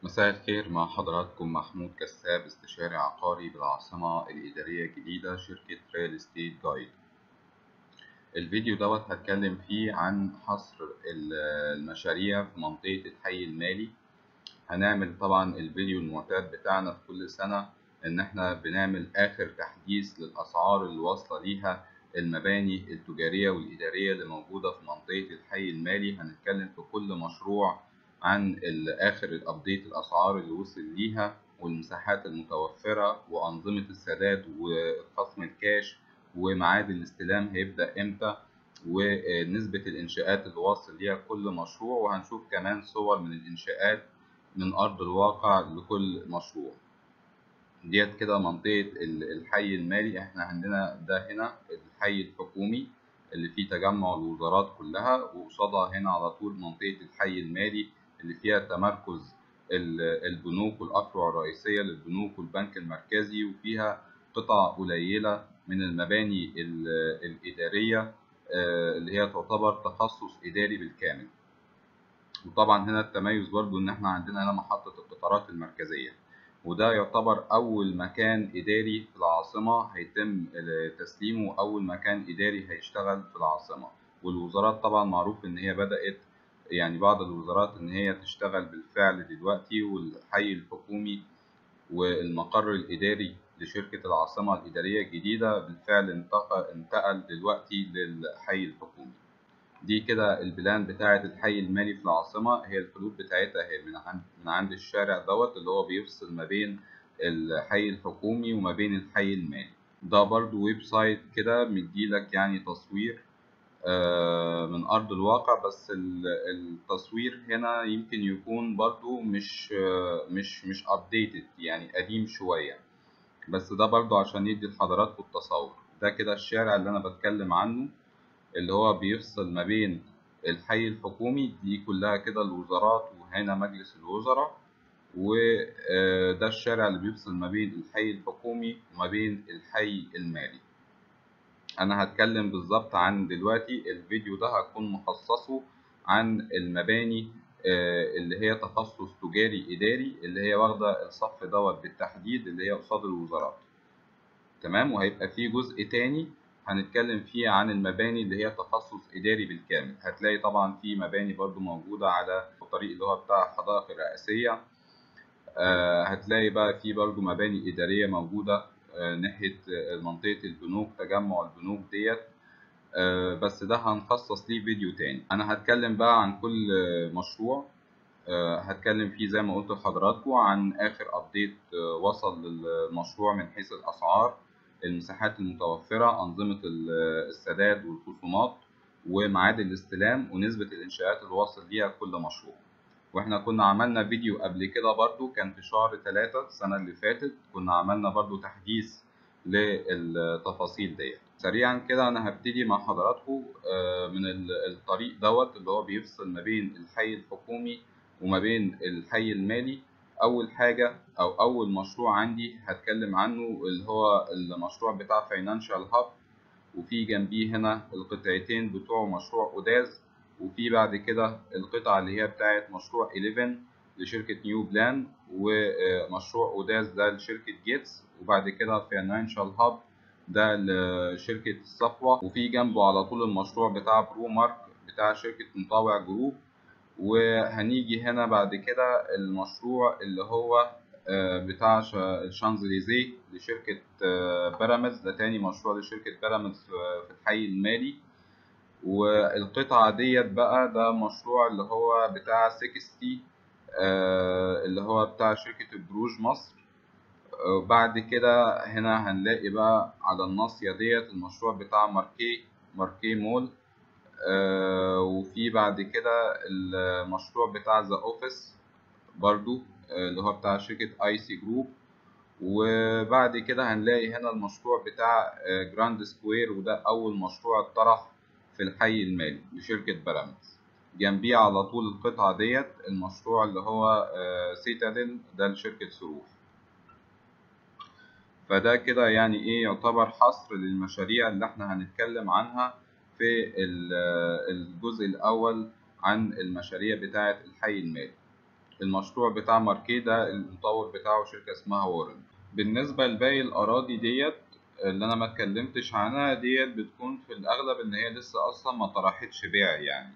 مساء الخير مع حضراتكم محمود كساب استشاري عقاري بالعاصمة الإدارية الجديدة شركة ريال استيت جايد الفيديو دوت هتكلم فيه عن حصر المشاريع في منطقة الحي المالي هنعمل طبعا الفيديو المعتاد بتاعنا في كل سنة إن احنا بنعمل آخر تحديث للأسعار اللي واصلة ليها المباني التجارية والإدارية اللي موجودة في منطقة الحي المالي هنتكلم في كل مشروع عن آخر الأبديت الأسعار اللي وصل ليها والمساحات المتوفرة وأنظمة السداد وخصم الكاش وميعاد الاستلام هيبدأ إمتى ونسبة الإنشاءات اللي واصل ليها كل مشروع وهنشوف كمان صور من الإنشاءات من أرض الواقع لكل مشروع ديت كده منطقة الحي المالي احنا عندنا ده هنا الحي الحكومي اللي فيه تجمع الوزارات كلها وقصادها هنا على طول منطقة الحي المالي اللي فيها تمركز البنوك والأفرع الرئيسية للبنوك والبنك المركزي وفيها قطع قليلة من المباني الإدارية اللي هي تعتبر تخصص إداري بالكامل وطبعا هنا التميز برضو إن احنا عندنا هنا محطة القطارات المركزية وده يعتبر أول مكان إداري في العاصمة هيتم تسليمه أول مكان إداري هيشتغل في العاصمة والوزارات طبعا معروف إن هي بدأت يعني بعض الوزارات إن هي تشتغل بالفعل دلوقتي والحي الحكومي والمقر الإداري لشركة العاصمة الإدارية الجديدة بالفعل انتقل دلوقتي للحي الحكومي دي كده البلان بتاعة الحي المالي في العاصمة هي الحدود بتاعتها هي من عند من عند الشارع دوت اللي هو بيفصل ما بين الحي الحكومي وما بين الحي المالي ده برضو ويب سايت كده مديلك يعني تصوير من أرض الواقع بس التصوير هنا يمكن يكون برضو مش مش مش updated يعني قديم شوية بس ده برضو عشان يدي لحضراتكم التصور ده كده الشارع اللي أنا بتكلم عنه اللي هو بيفصل ما بين الحي الحكومي دي كلها كده الوزارات وهنا مجلس الوزراء وده الشارع اللي بيفصل ما بين الحي الحكومي وما بين الحي المالي انا هتكلم بالظبط عن دلوقتي الفيديو ده هكون مخصصه عن المباني اللي هي تخصص تجاري اداري اللي هي واخده الصف دوت بالتحديد اللي هي قصاد الوزارات تمام وهيبقى فيه جزء تاني هنتكلم فيه عن المباني اللي هي تخصص إداري بالكامل هتلاقي طبعا في مباني برضو موجودة على الطريق اللي هو بتاع الحدائق الرئاسية آه هتلاقي بقى في برضو مباني إدارية موجودة آه ناحية منطقة البنوك تجمع البنوك ديت آه بس ده هنخصص ليه فيديو تاني أنا هتكلم بقى عن كل مشروع هتكلم فيه زي ما قلت لحضراتكم عن آخر أبديت وصل للمشروع من حيث الأسعار المساحات المتوفرة أنظمة السداد والخصومات وميعاد الاستلام ونسبة الإنشاءات اللي واصل ليها كل مشروع واحنا كنا عملنا فيديو قبل كده برضو كان في شهر ثلاثة السنة اللي فاتت كنا عملنا برضو تحديث للتفاصيل ديت سريعا كده انا هبتدي مع حضراتكم من الطريق دوت اللي هو بيفصل ما بين الحي الحكومي وما بين الحي المالي اول حاجه او اول مشروع عندي هتكلم عنه اللي هو المشروع بتاع فاينانشال هاب وفي جنبيه هنا القطعتين بتوع مشروع اوداز وفي بعد كده القطعه اللي هي بتاعه مشروع 11 لشركه نيو بلان ومشروع اوداز ده لشركه جيتس وبعد كده فاينانشال هاب ده لشركه الصفوه وفي جنبه على طول المشروع بتاع برو مارك بتاع شركه مطاوع جروب وهنيجي هنا بعد كده المشروع اللي هو بتاع الشانزليزيه لشركة بيراميدز ده تاني مشروع لشركة بيراميدز في الحي المالي والقطعة ديت بقى ده مشروع اللي هو بتاع 60 اللي هو بتاع شركة بروج مصر بعد كده هنا هنلاقي بقى على الناصية ديت المشروع بتاع ماركي ماركي مول آه وفي بعد كده المشروع بتاع ذا اوفيس برضو آه اللي هو بتاع شركة اي سي جروب وبعد كده هنلاقي هنا المشروع بتاع آه جراند سكوير وده اول مشروع اتطرح في الحي المالي لشركة بيراميدز جنبيه على طول القطعة ديت المشروع اللي هو سيتادل ده لشركة صروف فده كده يعني ايه يعتبر حصر للمشاريع اللي احنا هنتكلم عنها في الجزء الأول عن المشاريع بتاعة الحي المالي المشروع بتاع ماركيه ده المطور بتاعه شركة اسمها وارن بالنسبة لباقي الأراضي ديت اللي أنا ما اتكلمتش عنها ديت بتكون في الأغلب إن هي لسه أصلا ما طرحتش بيع يعني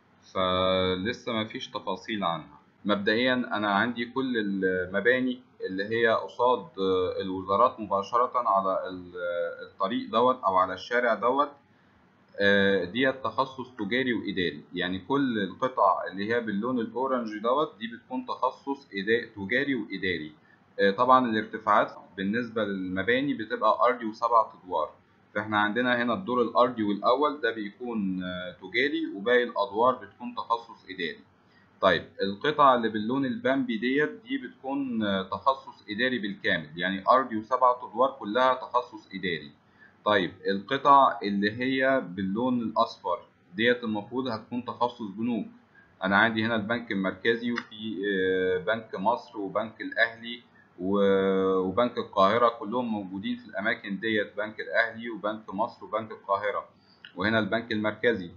فلسه ما فيش تفاصيل عنها مبدئيا أنا عندي كل المباني اللي هي قصاد الوزارات مباشرة على الطريق دوت أو على الشارع دوت ديت تخصص تجاري وإداري يعني كل القطع اللي هي باللون الأورنج دوت دي بتكون تخصص تجاري وإداري طبعا الارتفاعات بالنسبة للمباني بتبقى أرضي وسبعة أدوار فاحنا عندنا هنا الدور الأرضي والأول ده بيكون تجاري وباقي الأدوار بتكون تخصص إداري طيب القطع اللي باللون البامبي ديت دي بتكون تخصص إداري بالكامل يعني أرضي وسبعة أدوار كلها تخصص إداري طيب القطع اللي هي باللون الأصفر ديت المفروض هتكون تخصص بنوك أنا عندي هنا البنك المركزي وفي بنك مصر وبنك الأهلي وبنك القاهرة كلهم موجودين في الأماكن ديت بنك الأهلي وبنك مصر وبنك القاهرة وهنا البنك المركزي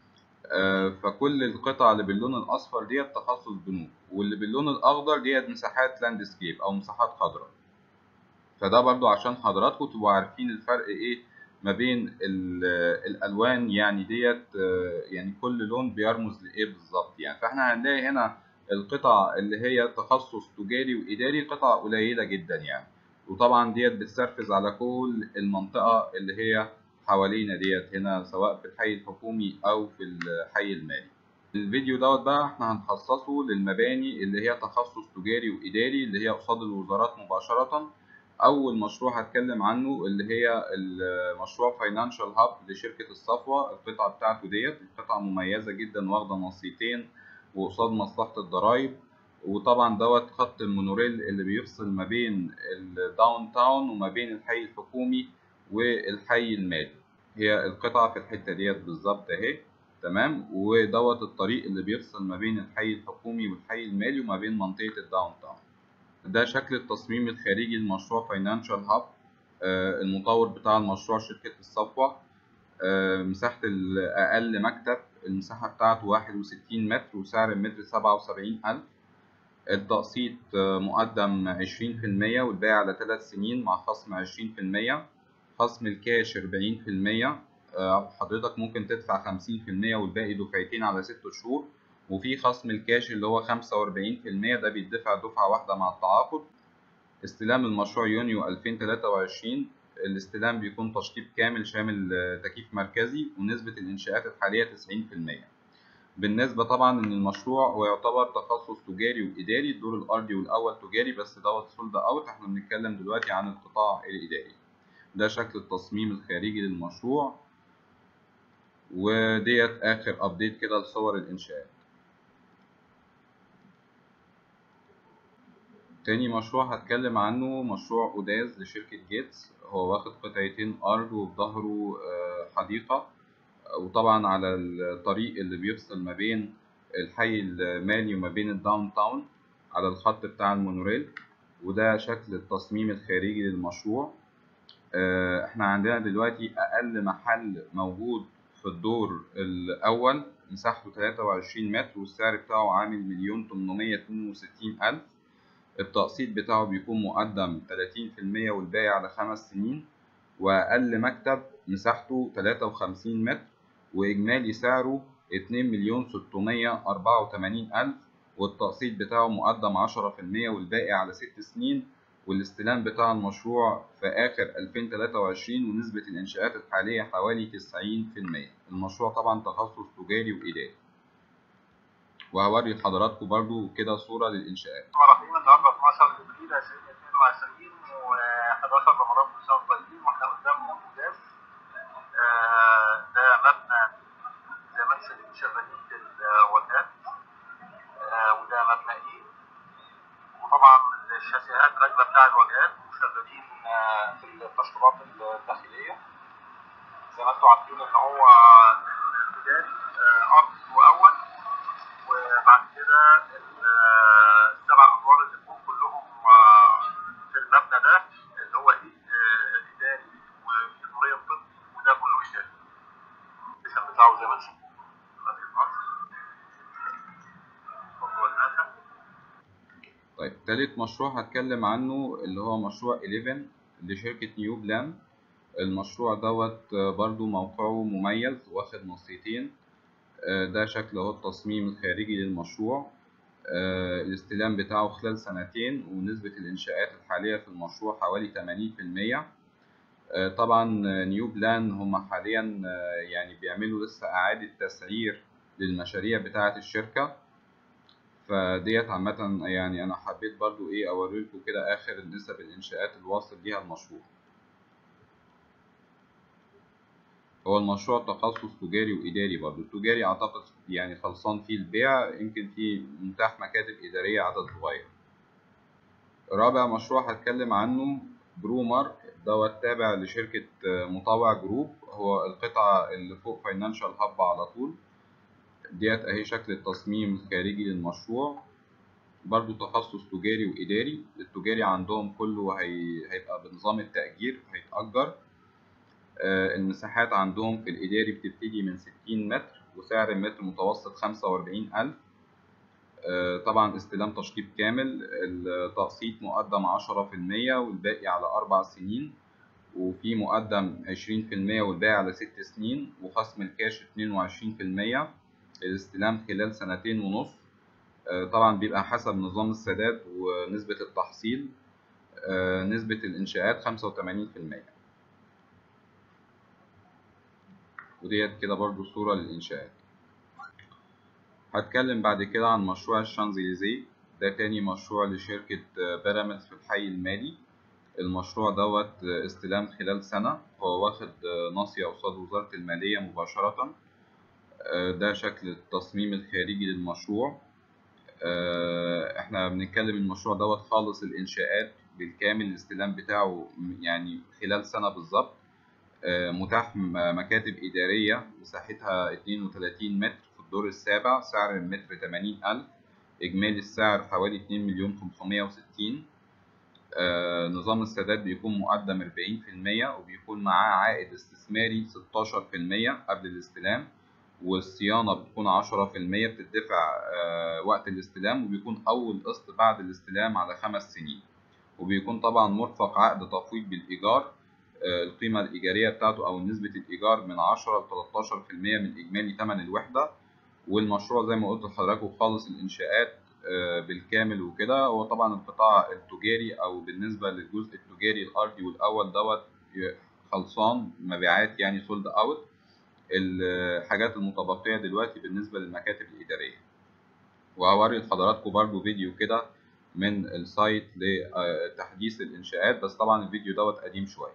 فكل القطع اللي باللون الأصفر ديت تخصص بنوك واللي باللون الأخضر ديت مساحات لاندسكيب أو مساحات خضراء فده برضو عشان حضراتكم تبقوا عارفين الفرق ايه ما بين الالوان يعني ديت يعني كل لون بيرمز لايه بالظبط يعني فاحنا هنلاقي هنا القطع اللي هي تخصص تجاري واداري قطع قليله جدا يعني وطبعا ديت بتسرفز على كل المنطقه اللي هي حوالينا ديت هنا سواء في الحي الحكومي او في الحي المالي الفيديو دوت بقى احنا هنخصصه للمباني اللي هي تخصص تجاري واداري اللي هي قصاد الوزارات مباشره اول مشروع هتكلم عنه اللي هي المشروع فاينانشال هاب لشركه الصفوه القطعه بتاعته ديت قطعه مميزه جدا واخده نصيتين وقصاد مصلحه الضرايب وطبعا دوت خط المونوريل اللي بيفصل ما بين الداون تاون وما بين الحي الحكومي والحي المالي هي القطعه في الحته ديت بالظبط اهي تمام ودوت الطريق اللي بيفصل ما بين الحي الحكومي والحي المالي وما بين منطقه الداون تاون ده شكل التصميم الخارجي لمشروع فاينانشال هاب المطور بتاع المشروع شركة الصفوة مساحة الأقل مكتب المساحة بتاعته واحد وستين متر وسعر المتر سبعة وسبعين ألف التقسيط مقدم عشرين في المية والباقي على تلات سنين مع خصم عشرين في المية خصم الكاش أربعين في المية حضرتك ممكن تدفع خمسين في المية والباقي دفعتين على ست شهور وفي خصم الكاش اللي هو 45% ده بيدفع دفعة واحدة مع التعاقد استلام المشروع يونيو 2023 الاستلام بيكون تشطيب كامل شامل تكييف مركزي ونسبة الإنشاءات الحالية 90% بالنسبة طبعا إن المشروع هو يعتبر تخصص تجاري وإداري الدور الأرضي والأول تجاري بس دوت سولد أوت احنا بنتكلم دلوقتي عن القطاع الإداري ده شكل التصميم الخارجي للمشروع وديت آخر أبديت كده لصور الإنشاءات تاني مشروع هتكلم عنه مشروع أوداز لشركة جيتس هو واخد قطعتين أرض وفي ظهره حديقة وطبعا على الطريق اللي بيفصل ما بين الحي المالي وما بين الداون تاون على الخط بتاع المونوريل وده شكل التصميم الخارجي للمشروع احنا عندنا دلوقتي أقل محل موجود في الدور الأول مساحته 23 متر والسعر بتاعه عامل مليون تمنمية اتنين وستين ألف التقسيط بتاعه بيكون مقدم 30% والباقي على خمس سنين وأقل مكتب مساحته 53 متر وإجمالي سعره 2 مليون 684 ألف والتقسيط بتاعه مقدم 10% والباقي على ست سنين والاستلام بتاع المشروع في آخر 2023 ونسبة الإنشاءات الحالية حوالي 90% المشروع طبعا تخصص تجاري وإداري وهوري لحضراتكم برضو كده صورة للإنشاءات مرحبا النهارده 12 ابريل 2022 و11 رمضان كل سنه وانتم طيبين واحنا قدام مونتاز ده مبنى زي ما انتم شايفين شغالين في الواجهات وده مبنى ايه وطبعا الشاسيهات راكبه بتاع الواجهات وشغالين في التشطيبات الداخليه زي ما انتم عارفين ان هو البداية ارض واول وبعد كده السبع ادوار اللي فوق كلهم في المبنى ده اللي هو ايه اداري واداري طبي وده كله اداري الاسم بتاعه زي ما انتم تالت مشروع هتكلم عنه اللي هو مشروع 11 لشركة نيو بلان المشروع دوت برضو موقعه مميز واخد نصيتين ده شكل اهو التصميم الخارجي للمشروع الاستلام بتاعه خلال سنتين ونسبة الإنشاءات الحالية في المشروع حوالي 80% طبعا نيو بلان هم حاليا يعني بيعملوا لسه إعادة تسعير للمشاريع بتاعة الشركة فديت عامة يعني أنا حبيت برضو إيه أوريلكم كده آخر نسب الإنشاءات الواصل ليها المشروع هو المشروع تخصص تجاري وإداري برضو التجاري أعتقد يعني خلصان فيه البيع يمكن فيه متاح مكاتب إدارية عدد صغير رابع مشروع هتكلم عنه برو مارك دوت تابع لشركة مطوع جروب هو القطعة اللي فوق فاينانشال هاب على طول ديت اهي شكل التصميم الخارجي للمشروع برضو تخصص تجاري وإداري التجاري عندهم كله هي... هيبقى بنظام التأجير هيتأجر آه المساحات عندهم في الإداري بتبتدي من 60 متر وسعر المتر متوسط 45 ألف آه طبعا استلام تشطيب كامل التقسيط مقدم 10% والباقي على أربع سنين وفي مقدم 20% والباقي على ست سنين وخصم الكاش 22% الاستلام خلال سنتين ونص طبعا بيبقى حسب نظام السداد ونسبة التحصيل نسبة الإنشاءات 85% وديت كده برضو صورة للإنشاءات هتكلم بعد كده عن مشروع الشانزليزيه ده تاني مشروع لشركة بيراميدز في الحي المالي المشروع دوت استلام خلال سنة هو واخد ناصية قصاد وزارة المالية مباشرة ده شكل التصميم الخارجي للمشروع احنا بنتكلم المشروع دوت خالص الانشاءات بالكامل الاستلام بتاعه يعني خلال سنة بالظبط متاح مكاتب إدارية مساحتها 32 متر في الدور السابع سعر المتر 80 ألف إجمالي السعر حوالي 2 مليون 560 نظام السداد بيكون مقدم 40% وبيكون معاه عائد استثماري 16% قبل الاستلام والصيانة بتكون عشرة في المية بتدفع وقت الاستلام وبيكون أول قسط بعد الاستلام على خمس سنين وبيكون طبعا مرفق عقد تفويض بالإيجار القيمة الإيجارية بتاعته أو نسبة الإيجار من عشرة لتلاتاشر في المية من إجمالي تمن الوحدة والمشروع زي ما قلت لحضراتكم خالص الإنشاءات بالكامل وكده هو طبعا القطاع التجاري أو بالنسبة للجزء التجاري الأرضي والأول دوت خلصان مبيعات يعني سولد أوت الحاجات المتبقية دلوقتي بالنسبة للمكاتب الإدارية وهوري لحضراتكم برضو فيديو كده من السايت لتحديث الإنشاءات بس طبعا الفيديو دوت قديم شوية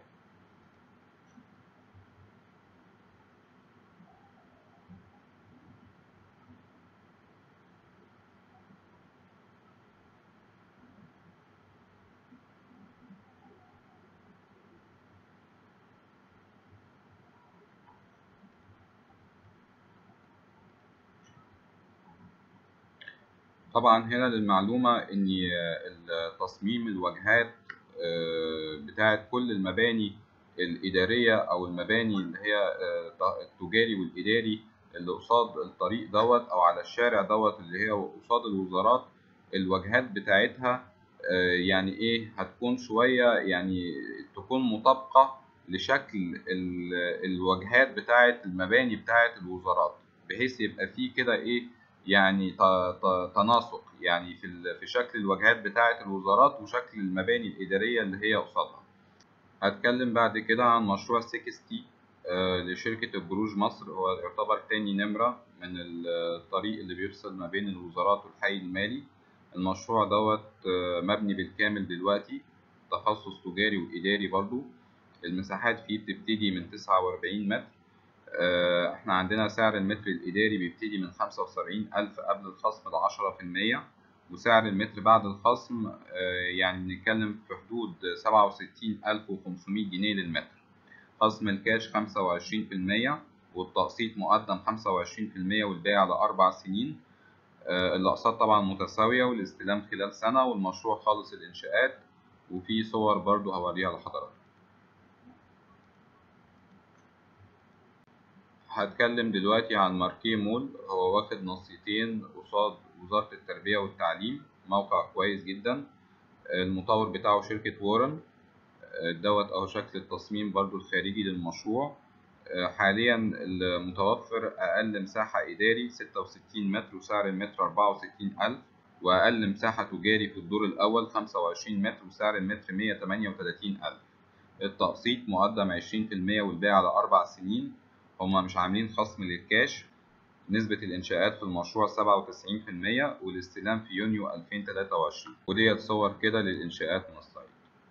طبعا هنا للمعلومة إن تصميم الواجهات بتاعة كل المباني الإدارية أو المباني اللي هي التجاري والإداري اللي قصاد الطريق دوت أو على الشارع دوت اللي هي قصاد الوزارات الواجهات بتاعتها يعني إيه هتكون شوية يعني تكون مطابقة لشكل الواجهات بتاعة المباني بتاعة الوزارات بحيث يبقى فيه كده إيه يعني تناسق يعني في في شكل الواجهات بتاعة الوزارات وشكل المباني الإدارية اللي هي قصادها. هتكلم بعد كده عن مشروع 60 لشركة البروج مصر هو يعتبر تاني نمرة من الطريق اللي بيفصل ما بين الوزارات والحي المالي. المشروع دوت مبني بالكامل دلوقتي تخصص تجاري وإداري برضو المساحات فيه بتبتدي من 49 متر احنا عندنا سعر المتر الإداري بيبتدي من خمسة وسبعين ألف قبل الخصم لعشرة في المية وسعر المتر بعد الخصم يعني بنتكلم في حدود سبعة وستين ألف وخمسمية جنيه للمتر خصم الكاش خمسة وعشرين في المية والتقسيط مقدم خمسة وعشرين في المية والباقي على أربع سنين الأقساط طبعا متساوية والاستلام خلال سنة والمشروع خالص الإنشاءات وفي صور برضو هوريها لحضراتكم هتكلم دلوقتي عن ماركيه مول هو واخد نصيتين قصاد وزارة التربية والتعليم موقع كويس جدا المطور بتاعه شركة وورن دوت أهو شكل التصميم برضو الخارجي للمشروع حاليا المتوفر أقل مساحة إداري 66 متر وسعر المتر 64 ألف وأقل مساحة تجاري في الدور الأول 25 متر وسعر المتر 138 ألف التقسيط مقدم 20% والباقي على أربع سنين هما مش عاملين خصم للكاش نسبة الإنشاءات في المشروع 97% والاستلام في يونيو 2023 وديت صور كده للإنشاءات من السايت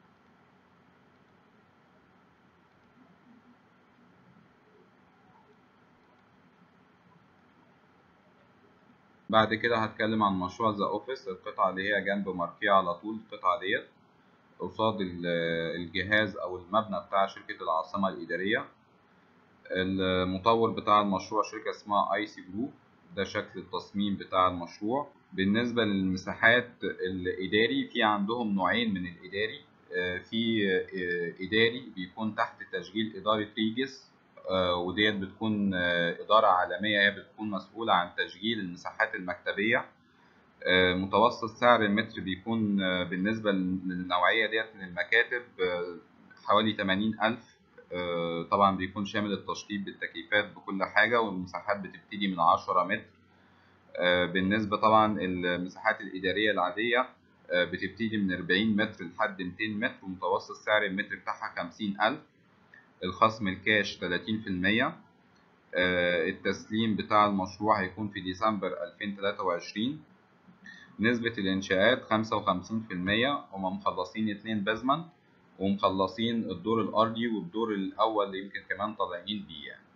بعد كده هتكلم عن مشروع ذا اوفيس القطعة اللي هي جنب مركية على طول القطعة ديت قصاد الجهاز او المبنى بتاع شركة العاصمة الإدارية المطور بتاع المشروع شركة اسمها اي سي جروب ده شكل التصميم بتاع المشروع بالنسبة للمساحات الإداري في عندهم نوعين من الإداري في إداري بيكون تحت تشغيل إدارة ريجس وديت بتكون إدارة عالمية هي بتكون مسؤولة عن تشغيل المساحات المكتبية متوسط سعر المتر بيكون بالنسبة للنوعية ديت من المكاتب حوالي 80 ألف طبعا بيكون شامل التشطيب بالتكييفات بكل حاجة والمساحات بتبتدي من 10 متر بالنسبة طبعا المساحات الإدارية العادية بتبتدي من 40 متر لحد 200 متر ومتوسط سعر المتر بتاعها 50 ألف الخصم الكاش 30% التسليم بتاع المشروع هيكون في ديسمبر 2023 نسبة الإنشاءات 55% هما مخلصين اتنين بازمنت ومخلصين الدور الأرضي والدور الأول اللي يمكن كمان طالعين بيه يعني.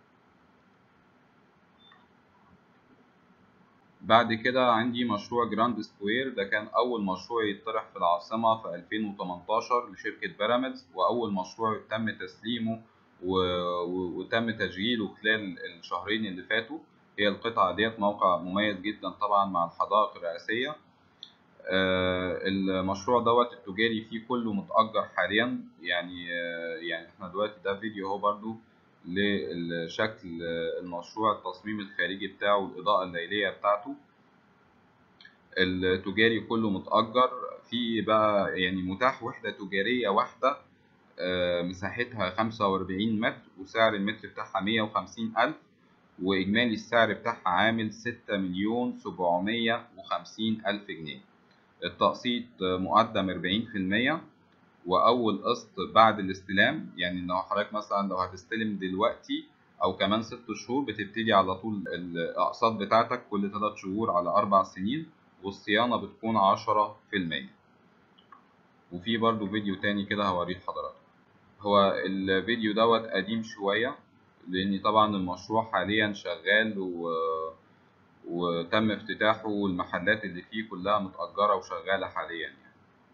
بعد كده عندي مشروع جراند سكوير ده كان أول مشروع يطرح في العاصمة في 2018 لشركة بيراميدز وأول مشروع تم تسليمه و... و... وتم تشغيله خلال الشهرين اللي فاتوا هي القطعة ديت موقع مميز جدا طبعا مع الحدائق الرئاسية آه المشروع دوت التجاري فيه كله متأجر حاليا يعني آه يعني احنا دلوقتي ده فيديو اهو برضو لشكل المشروع التصميم الخارجي بتاعه والإضاءة الليلية بتاعته التجاري كله متأجر في بقى يعني متاح وحدة تجارية واحدة آه مساحتها 45 متر وسعر المتر بتاعها 150 ألف وإجمالي السعر بتاعها عامل 6 مليون 750 ألف جنيه التقسيط مقدم 40% وأول قسط بعد الاستلام يعني لو حضرتك مثلا لو هتستلم دلوقتي أو كمان ست شهور بتبتدي على طول الأقساط بتاعتك كل تلات شهور على أربع سنين والصيانة بتكون 10% وفي برضو فيديو تاني كده هوريه لحضرتك هو الفيديو دوت قديم شوية لأن طبعا المشروع حاليا شغال و... وتم افتتاحه والمحلات اللي فيه كلها متأجرة وشغالة حاليا يعني.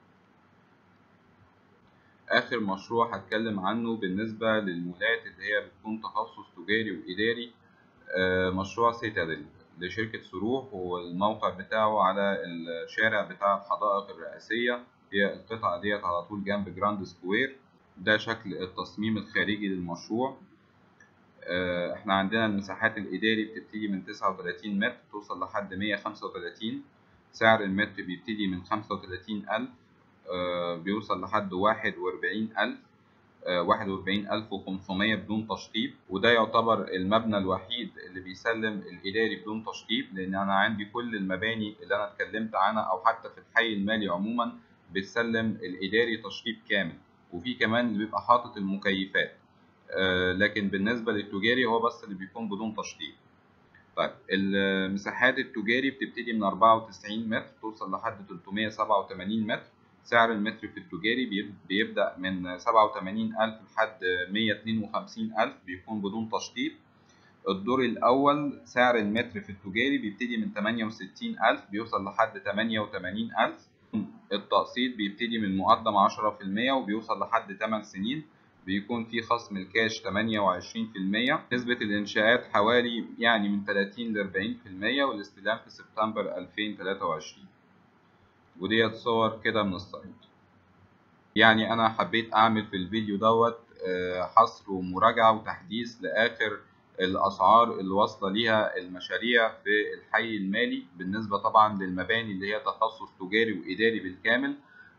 آخر مشروع هتكلم عنه بالنسبة للمولات اللي هي بتكون تخصص تجاري وإداري مشروع سيتادل لشركة سروح والموقع بتاعه على الشارع بتاع الحدائق الرئاسية هي القطعة ديت على طول جنب جراند سكوير ده شكل التصميم الخارجي للمشروع احنا عندنا المساحات الإداري بتبتدي من 39 متر توصل لحد 135 سعر المتر بيبتدي من 35 ألف بيوصل لحد 41 ألف 41 ألف وخمسمية بدون تشطيب وده يعتبر المبنى الوحيد اللي بيسلم الإداري بدون تشطيب لأن أنا عندي كل المباني اللي أنا اتكلمت عنها أو حتى في الحي المالي عموما بتسلم الإداري تشطيب كامل وفي كمان اللي بيبقى حاطط المكيفات لكن بالنسبة للتجاري هو بس اللي بيكون بدون تشطيب طيب المساحات التجاري بتبتدي من 94 متر توصل لحد 387 متر سعر المتر في التجاري بيبدأ من 87000 لحد 152000 بيكون بدون تشطيب الدور الأول سعر المتر في التجاري بيبتدي من 68000 بيوصل لحد 88000 التقسيط بيبتدي من مقدم 10% وبيوصل لحد 8 سنين بيكون في خصم الكاش 28% نسبة الإنشاءات حوالي يعني من 30 ل 40% والاستلام في سبتمبر 2023 وديت صور كده من السايت يعني أنا حبيت أعمل في الفيديو دوت حصر ومراجعة وتحديث لآخر الأسعار اللي واصلة ليها المشاريع في الحي المالي بالنسبة طبعا للمباني اللي هي تخصص تجاري وإداري بالكامل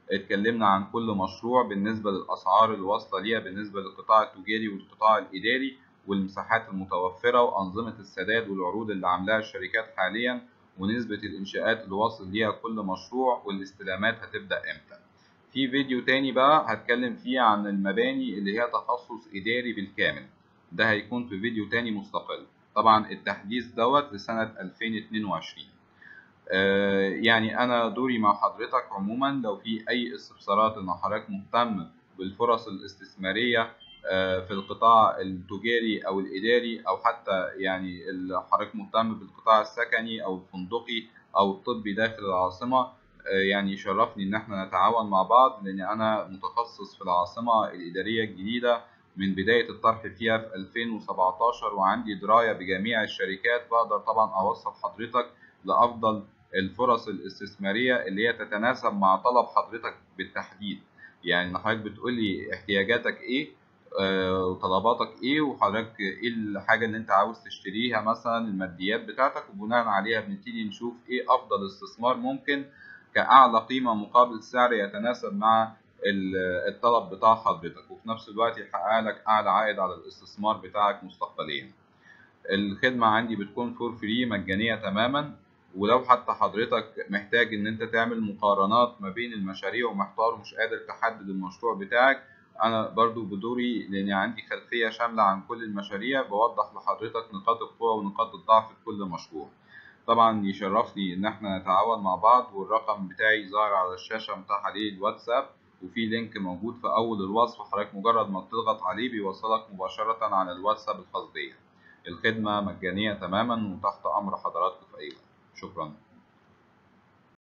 اتكلمنا عن كل مشروع بالنسبة للأسعار الواصلة ليها بالنسبة للقطاع التجاري والقطاع الإداري والمساحات المتوفرة وأنظمة السداد والعروض اللي عاملاها الشركات حاليا ونسبة الإنشاءات اللي واصل ليها كل مشروع والاستلامات هتبدأ إمتى. في فيديو تاني بقى هتكلم فيه عن المباني اللي هي تخصص إداري بالكامل ده هيكون في فيديو تاني مستقل طبعا التحديث دوت لسنة 2022 آه يعني أنا دوري مع حضرتك عموما لو في أي استفسارات إن حضرتك مهتم بالفرص الاستثمارية آه في القطاع التجاري أو الإداري أو حتى يعني حضرتك مهتم بالقطاع السكني أو الفندقي أو الطبي داخل العاصمة يعني يشرفني ان احنا نتعاون مع بعض لان انا متخصص في العاصمة الادارية الجديدة من بداية الطرح فيها في 2017 وعندي دراية بجميع الشركات بقدر طبعا اوصل حضرتك لافضل الفرص الاستثمارية اللي هي تتناسب مع طلب حضرتك بالتحديد يعني حضرتك بتقولي احتياجاتك ايه وطلباتك ايه وحضرتك ايه الحاجة اللي انت عاوز تشتريها مثلا الماديات بتاعتك وبناء عليها بنبتدي نشوف ايه افضل استثمار ممكن كأعلى قيمة مقابل سعر يتناسب مع الطلب بتاع حضرتك وفي نفس الوقت يحقق لك أعلى عائد على الاستثمار بتاعك مستقبليا الخدمة عندي بتكون فور فري مجانية تماما ولو حتى حضرتك محتاج ان انت تعمل مقارنات ما بين المشاريع ومحتار ومش قادر تحدد المشروع بتاعك انا برضو بدوري لان عندي خلفية شاملة عن كل المشاريع بوضح لحضرتك نقاط القوة ونقاط الضعف في كل مشروع طبعا يشرفني ان احنا نتعاون مع بعض والرقم بتاعي ظاهر على الشاشة متاح عليه الواتساب وفي لينك موجود في اول الوصف حضرتك مجرد ما بتضغط عليه بيوصلك مباشرة على الواتساب الخاص بيا الخدمة مجانية تماما وتحت امر حضراتكم في اي وقت شكرا